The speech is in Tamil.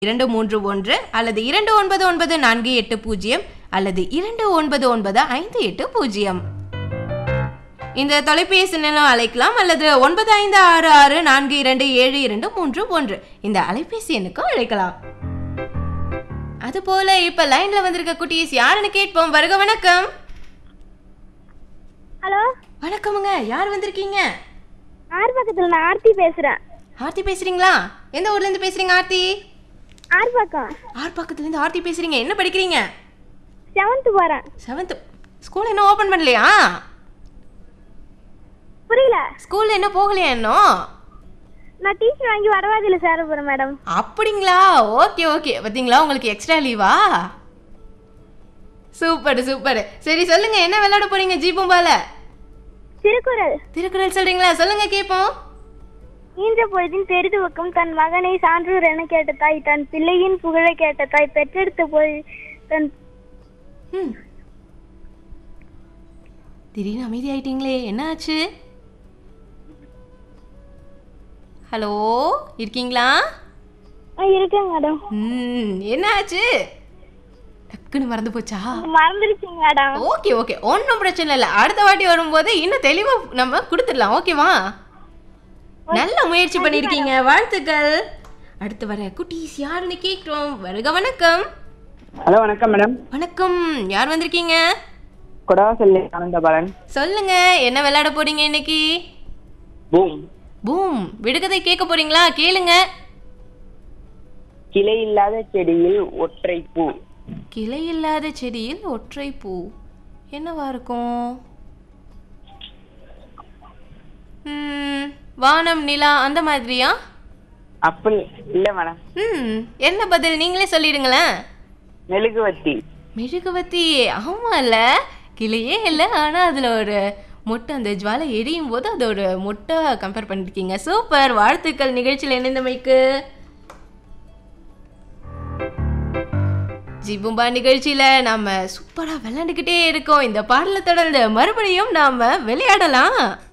இரண்டு மூன்று ஒன்று அல்லது இரண்டு ஒன்பது ஒன்பது நான்கு எட்டு பூஜ்ஜியம் அல்லது இரண்டு ஒன்பது ஒன்பது ஐந்து எட்டு பூஜ்ஜியம் இந்த தொலைபேசி நிலம் அழைக்கலாம் அல்லது ஒன்பது ஐந்து ஆறு ஆறு நான்கு இரண்டு ஏழு இரண்டு மூன்று ஒன்று இந்த அலைபேசி எண்ணுக்கும் அழைக்கலாம் அதுபோல இப்ப லைன்ல வந்திருக்க குட்டீஸ் யாருன்னு கேட்போம் வருக வணக்கம் ஹலோ வணக்கமுங்க யார் வந்திருக்கீங்க ஆர்ப்பாக்கத்தில் நான் ஆர்த்தி பேசுகிறேன் ஆர்த்தி பேசுறீங்களா எந்த ஊர்ல இருந்து பேசுறீங்க ஆர்த்தி ஆர்ப்பாக்கம் ஆர்ப்பாக்கத்துல இருந்து ஆர்த்தி பேசுறீங்க என்ன படிக்கிறீங்க செவன்த்து போகிறேன் செவன்த் ஸ்கூல் இன்னும் ஓபன் பண்ணலையா புரியல ஸ்கூல்ல என்ன போகலையா இன்னும் நான் டீச்சர் வாங்கி வரவாதியில் சேர போகிறேன் மேடம் அப்படிங்களா ஓகே ஓகே பாத்தீங்களா உங்களுக்கு எக்ஸ்ட்ரா லீவா சூப்பர் சூப்பர் சரி சொல்லுங்க என்ன விளையாட போறீங்க ஜீபும்பால திருக்குறள் திருக்குறள் சொல்றீங்களா சொல்லுங்க கேட்போம் ஈன்ற பொழுதின் பெரிதுவக்கம் தன் மகனை சான்றோர் என கேட்ட தாய் தன் பிள்ளையின் புகழை கேட்ட தாய் பெற்றெடுத்த போய் தன் ம். திடீர்னு அமைதி ஆயிட்டீங்களே என்ன ஆச்சு ஹலோ இருக்கீங்களா ஆ, இருக்கேன் மேடம் ம் என்ன ஆச்சு டக்குன்னு மறந்து போச்சா மறந்துருச்சுங்க மேடம் ஓகே ஓகே ஒன்றும் பிரச்சனை இல்லை அடுத்த வாட்டி வரும்போது இன்னும் தெளிவா நம்ம கொடுத்துடலாம் ஓகேவா நல்ல முயற்சி பண்ணியிருக்கீங்க வாழ்த்துக்கள் அடுத்து வர குட்டீஸ் யாருன்னு கேட்குறோம் வருக வணக்கம் ஹலோ வணக்கம் மேடம் வணக்கம் யார் வந்திருக்கீங்க கொடவாசல்லி ஆனந்தபாலன் சொல்லுங்க என்ன விளையாட போறீங்க இன்னைக்கு பூம் பூம் விடுகதை கேட்க போறீங்களா கேளுங்க கிளை இல்லாத செடியில் ஒற்றை பூ கிளை இல்லாத செடியில் ஒற்றை பூ என்னவா இருக்கும் ம், வானம் நிலா அந்த மாதிரியா அப்பல் இல்ல மேடம் ம் என்ன பதில் நீங்களே சொல்லிடுங்களேன் மெழுகுவத்தி மெழுகுவத்தி ஆமால கிளையே இல்லை ஆனால் அதில் ஒரு மொட்டை அந்த ஜுவாலை எரியும் போது அதோட மொட்டை கம்பேர் பண்ணிருக்கீங்க சூப்பர் வாழ்த்துக்கள் நிகழ்ச்சியில் இணைந்தமைக்கு ஜிபும்பா நிகழ்ச்சியில் நாம சூப்பராக விளையாண்டுக்கிட்டே இருக்கோம் இந்த பாடலை தொடர்ந்து மறுபடியும் நாம் விளையாடலாம்